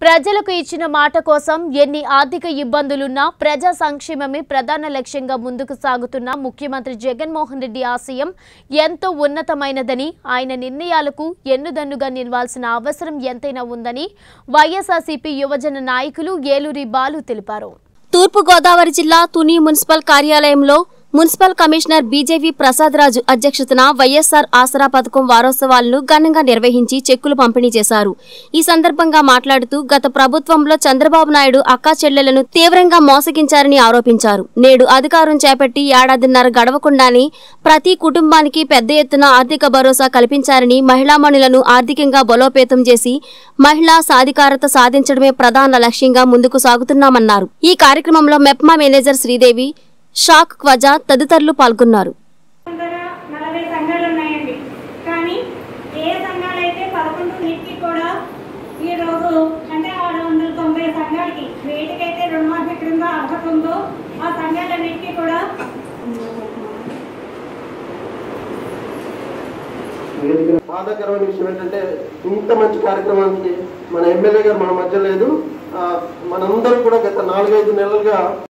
ప్రజలకు ఇచ్చిన మాట కోసం ఎన్ని ఆర్థిక ఇబ్బందులున్నా ప్రజా సంక్షేమమే ప్రధాన లక్ష్యంగా ముందుకు సాగుతున్న ముఖ్యమంత్రి జగన్మోహన్ రెడ్డి ఆశయం ఎంతో ఉన్నతమైనదని ఆయన నిర్ణయాలకు ఎన్నుదన్నుగా నిలవాల్సిన అవసరం ఎంతైనా ఉందని వైఎస్ఆర్సీపీ యువజన నాయకులు ఏలూరి బాలు తెలిపారు తూర్పుగోదావరి జిల్లా తుని మున్సిపల్ కార్యాలయంలో municipal commissioner BJP Prasad Raju అధ్యక్షతన వైఎస్ఆర్ ఆసరా పథకం వారోత్సవాలను ఘనంగా నిర్వహించి చెక్కులు పంపిణీ చేశారు ఈ సందర్భంగా మాట్లాడుతూ గత ప్రభుత్వంలో చంద్రబాబు నాయుడు అక్కా చెల్లెలను తీవ్రంగా మోసగించారని ఆరోపించారు నేడు అధికారం చేపట్టి ఏడాదిన్నర గడవకుండానే ప్రతి కుటుంబానికి పెద్ద ఎత్తున ఆర్థిక భరోసా కల్పించారని మహిళామణులను ఆర్థికంగా బలోపేతం చేసి మహిళా సాధికారత సాధించడమే ప్రధాన లక్ష్యంగా ముందుకు సాగుతున్నామన్నారు ఈ కార్యక్రమంలో మెప్మా మేనేజర్ శ్రీదేవి షాక్ క్వజా తదితరులు పాల్గొన్నారు వందల నలభై సంఘాలు ఉన్నాయండి కానీ ఏ సంఘాలు అయితే పదకొండున్నిటికి కూడా ఈరోజు అంటే ఆరు వందల తొంభై సంఘాలకి వేటికైతే రుణమాఫీ క్రింద అర్హత ఉందో ఆ సంఘాలన్నిటికీ కూడా బాధాకరమైన విషయం ఏంటంటే ఇంత మంచి కార్యక్రమానికి మన ఎమ్మెల్యే గారు మన మధ్య లేదు ఆ, మనందరం కూడా గత నాలుగైదు నెలలుగా